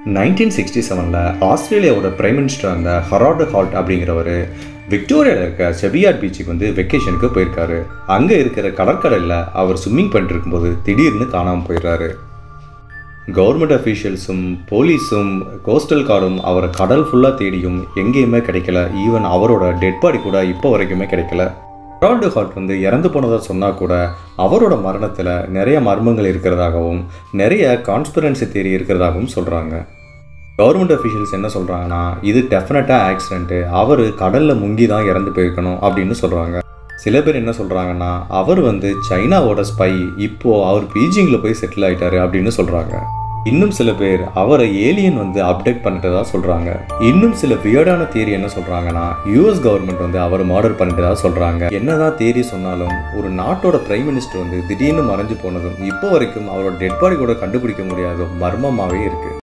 nineteen sixty செவனில் ஆஸ்திரேலியாவோட prime minister அந்த ஹரால்டு ஹால்ட் அப்படிங்கிறவர் விக்டோரியாவில் இருக்க செவியார் பீச்சுக்கு வந்து வெக்கேஷனுக்கு போயிருக்காரு அங்கே இருக்கிற கடற்கரையில் அவர் ஸ்விம்மிங் பண்ணிட்டு இருக்கும்போது திடீர்னு காணாமல் போயிடுறாரு கவர்மெண்ட் அஃபீஷியல்ஸும் போலீஸும் கோஸ்டல் காரும் அவரை கடல் ஃபுல்லாக தேடியும் எங்கேயுமே கிடைக்கல ஈவன் அவரோட டெட் பாடி கூட இப்போ வரைக்குமே கிடைக்கல ஹெரால்டு ஹால்ட் வந்து இறந்து போனதாக சொன்னால் கூட அவரோட மரணத்தில் நிறைய மர்மங்கள் இருக்கிறதாகவும் நிறைய கான்ஸ்பிரன்சி தேரி இருக்கிறதாகவும் சொல்கிறாங்க கவர்மெண்ட் அஃபீஷியல்ஸ் என்ன சொல்கிறாங்கன்னா இது டெஃபினட்டாக ஆக்சிடென்ட்டு அவர் கடலில் முங்கி தான் இறந்து போயிருக்கணும் அப்படின்னு சொல்கிறாங்க சில பேர் என்ன சொல்கிறாங்கன்னா அவர் வந்து சைனாவோட ஸ்பை இப்போது அவர் பீஜிங்கில் போய் செட்டில் ஆயிட்டாரு அப்படின்னு சொல்கிறாங்க இன்னும் சில பேர் அவரை ஏலியன் வந்து அப்டேட் பண்ணிட்டதா சொல்கிறாங்க இன்னும் சில வியர்டான தேரி என்ன சொல்கிறாங்கன்னா யூஎஸ் கவர்மெண்ட் வந்து அவர் மர்டர் பண்ணிட்டதா சொல்கிறாங்க என்னதான் தேரி சொன்னாலும் ஒரு நாட்டோட பிரைம் மினிஸ்டர் வந்து திடீர்னு மறைஞ்சு போனதும் இப்போ வரைக்கும் அவரோட டெட் பாடி கூட கண்டுபிடிக்க முடியாத மர்மமாகவே இருக்குது